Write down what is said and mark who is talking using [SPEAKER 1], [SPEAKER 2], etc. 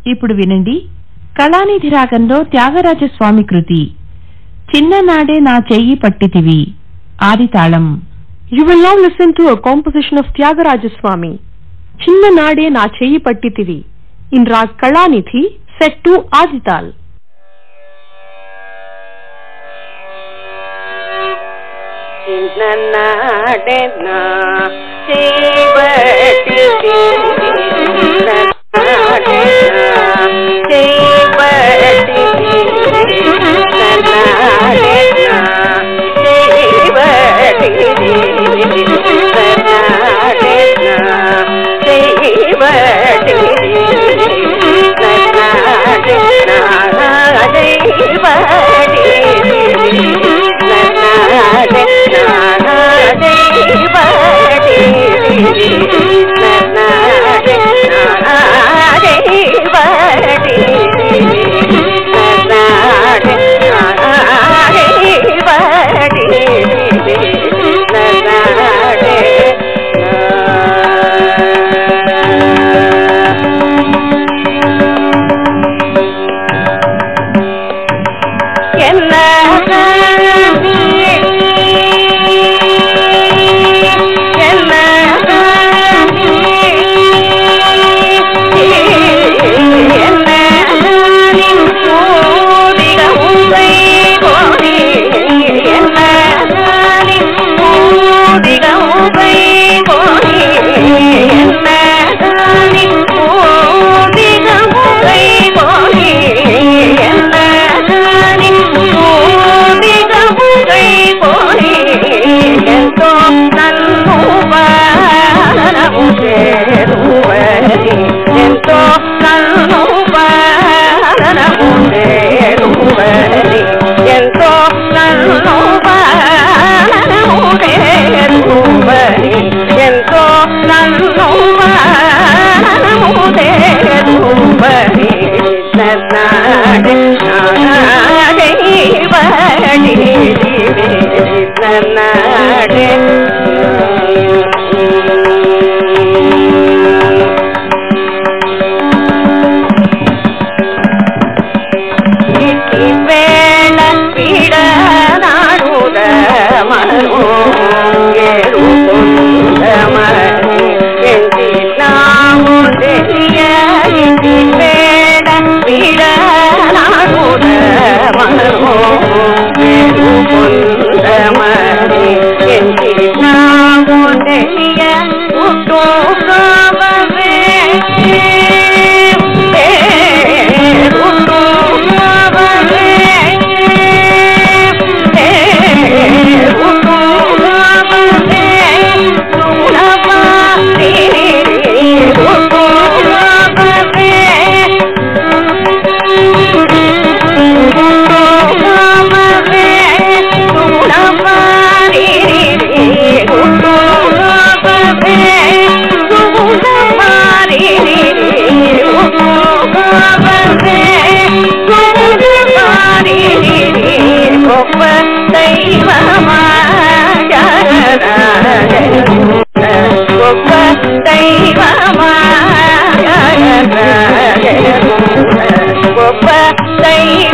[SPEAKER 1] ఇప్పుడు వినండి కళానిధి రాగంలో త్యాగరాజస్వామి కృతి చిన్ననాడే నా చెయ్యి పట్టితివి ఆదితాళం
[SPEAKER 2] You will now listen to a composition of Tyagaraja చిన్న నాడే నా చెయ్యి పట్టితివి in raag Kalanidhi set to Adi taal
[SPEAKER 3] చిన్ననాడే నా చేపట్టి చిన్ననాడే నా చేపట్టి చిన్ననాడే నా చేపట్టి చిన్ననాడే నా చేపట్టి చిన్ననాడే నా ఎంతో నన్ను బాణము చేరువని ఎంతో నన్ను బాణము చేరువని ఎంతో నన్ను బాణము చేరువని ఎంతో నన్ను బాణము చేరువని నన్నాడే నాడే బడి నన్నాడే వేళ పీడనాడుద మను ఎరుకుందమని ఎంచి నాము తెలియని వేళ పీడనాడుద మను ఎరుకుందమని ఎంచి నాము తెలియ కుటుంబమే గొప్ప దైవమా గొప్ప దైవమా గొప్ప దైవ